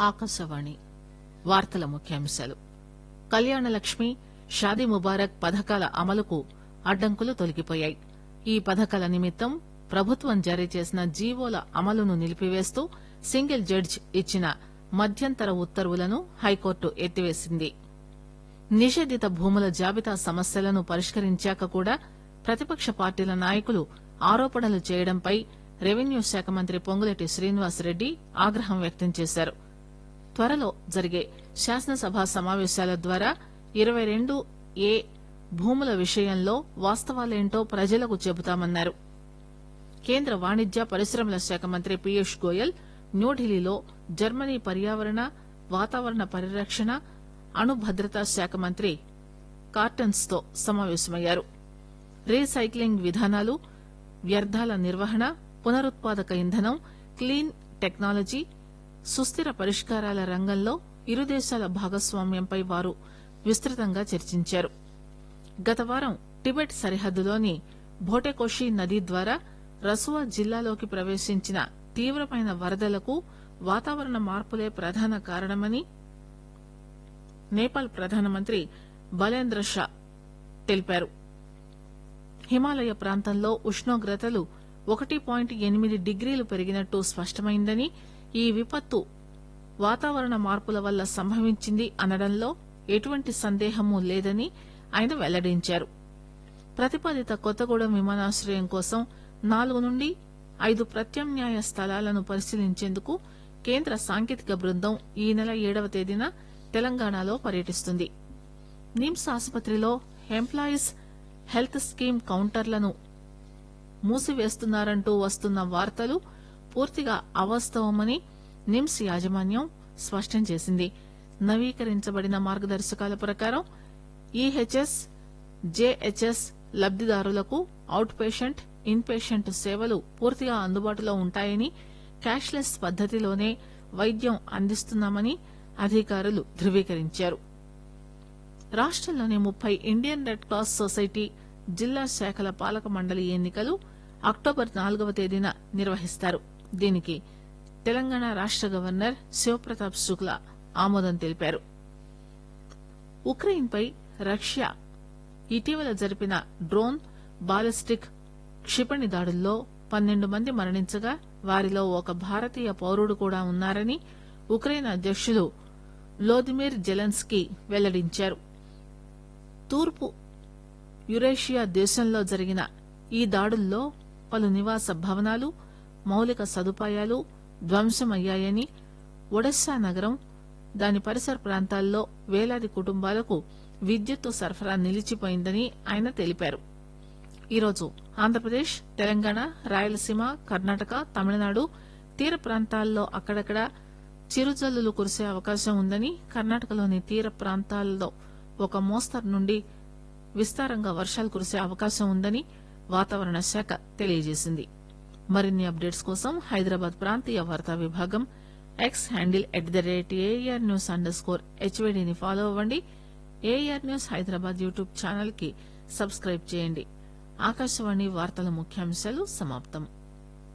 ఆకాశవాణి వార్తల ముఖ్యాంశాలు కళ్యాణలక్ష్మి షాదీ ముబారక్ పథకాల అమలుకు అడ్డంకులు తొలగిపోయాయి ఈ పథకాల నిమిత్తం ప్రభుత్వం జారీ చేసిన జీవోల అమలును నిలిపివేస్తూ సింగిల్ జడ్జి ఇచ్చిన మధ్యంతర ఉత్తర్వులను హైకోర్టు ఎత్తివేసింది నిషేధిత భూముల జాబితా సమస్యలను పరిష్కరించాక కూడా ప్రతిపక్ష పార్టీల నాయకులు ఆరోపణలు చేయడంపై రెవెన్యూ శాఖ మంత్రి పొంగులేటి శ్రీనివాసరెడ్డి ఆగ్రహం వ్యక్తం చేశారు త్వరలో జరిగే శాసనసభ సమావేశాల ద్వారా ఇరవై రెండు ఏ భూముల విషయంలో వాస్తవాలేంటో ప్రజలకు చెబుతామన్నారు కేంద్ర వాణిజ్య పరిశ్రమల శాఖ మంత్రి పీయూష్ గోయల్ న్యూఢిల్లీలో జర్మనీ పర్యావరణ వాతావరణ పరిరక్షణ అణు భద్రతా శాఖ మంత్రి కార్టన్స్ తో సమావేశమయ్యారు రీసైక్లింగ్ విధానాలు వ్యర్థాల నిర్వహణ పునరుత్పాదక ఇంధనం క్లీన్ టెక్నాలజీ సుస్థిర పరిష్కారాల రంగంలో ఇరు దేశాల భాగస్వామ్యంపై వారు విస్తృతంగా చర్చించారు గత వారం టిబెట్ సరిహద్దులోని భోటెకోషి నది ద్వారా రసువా జిల్లాలోకి ప్రవేశించిన తీవ్రమైన వరదలకు వాతావరణ మార్పులే ప్రధాన కారణమని నేపాల్ ప్రధానమంత్రి బలేంద్ర షా తెలిపారు హిమాలయ ప్రాంతంలో ఉష్ణోగ్రతలు ఒకటి పాయింట్ ఎనిమిది డిగ్రీలు పెరిగినట్టు స్పష్టమైందని ఈ విపత్తు వాతావరణ మార్పుల వల్ల సంభవించింది అనడంలో ఎటువంటి సందేహమూ లేదని ఆయన వెల్లడించారు ప్రతిపాదిత కొత్తగూడెం విమానాశ్రయం కోసం నాలుగు నుండి ఐదు ప్రత్యామ్నాయ స్థలాలను పరిశీలించేందుకు కేంద్ర సాంకేతిక బృందం ఈ నెల ఏడవ తేదీన తెలంగాణలో పర్యటిస్తుంది నిమ్స్ ఆసుపత్రిలో ఎంప్లాయీస్ హెల్త్ స్కీమ్ కౌంటర్లను మూసివేస్తున్నారంటూ వస్తున్న వార్తలు పూర్తిగా అవాస్తవమని నిమ్స్ యాజమాన్యం స్పష్టం చేసింది నవీకరించబడిన మార్గదర్శకాల ప్రకారం ఈహెచ్ఎస్ జేహెచ్ఎస్ లబ్దిదారులకు అవుట్ పేషెంట్ ఇన్ పేషెంట్ సేవలు పూర్తిగా అందుబాటులో ఉంటాయని క్యాష్లెస్ పద్దతిలోనే వైద్యం అందిస్తున్నామని అధికారులు ధృవీకరించారు రాష్టంలోని ముప్పై ఇండియన్ రెడ్ క్రాస్ సొసైటీ జిల్లా శాఖల పాలక మండలి ఎన్నికలు అక్టోబర్ నాలుగవ తేదీన నిర్వహిస్తారు దీనికి తెలంగాణ రాష్ట గవర్నర్ శివప్రతాప్ శుక్లా ఆమోదం తెలిపారు ఉక్రెయిన్ పై రష్యా ఇటీవల జరిపిన డ్రోన్ బాలిస్టిక్ క్షిపణి దాడుల్లో పన్నెండు మంది మరణించగా వారిలో ఒక భారతీయ పౌరుడు కూడా ఉన్నారని ఉక్రెయిన్ అధ్యకుడు వ్లోదిమిర్ జెలెన్స్కీ వెల్లడించారు తూర్పు యురేషియా దేశంలో జరిగిన ఈ దాడుల్లో పలు నివాస భవనాలు మౌలిక సదుపాయాలు ధ్వంసమయ్యాయని ఒడెస్సా నగరం దాని పరిసర ప్రాంతాల్లో వేలాది కుటుంబాలకు విద్యుత్తు సరఫరా నిలిచిపోయిందని ఆయన తెలిపారు ఈరోజు ఆంధ్రప్రదేశ్ తెలంగాణ రాయలసీమ కర్ణాటక తమిళనాడు తీర ప్రాంతాల్లో అక్కడక్కడ చిరుజల్లులు కురిసే అవకాశం ఉందని కర్ణాటకలోని తీర ప్రాంతాల్లో ఒక మోస్తరు నుండి విస్తారంగా వర్షాలు కురిసే అవకాశం ఉందని వాతావరణ శాఖ తెలియజేసింది మరిన్ని అప్డేట్స్ కోసం హైదరాబాద్ ప్రాంతీయ వార్తా విభాగం X handle at the rate AIR news underscore స్కోర్ హెచ్వీడీని ఫాలో అవ్వండి AIR news Hyderabad YouTube channel కి సబ్స్క్రైబ్ చేయండి ఆకాశవాణి వార్తల ముఖ్యాంశాలు సమాప్తం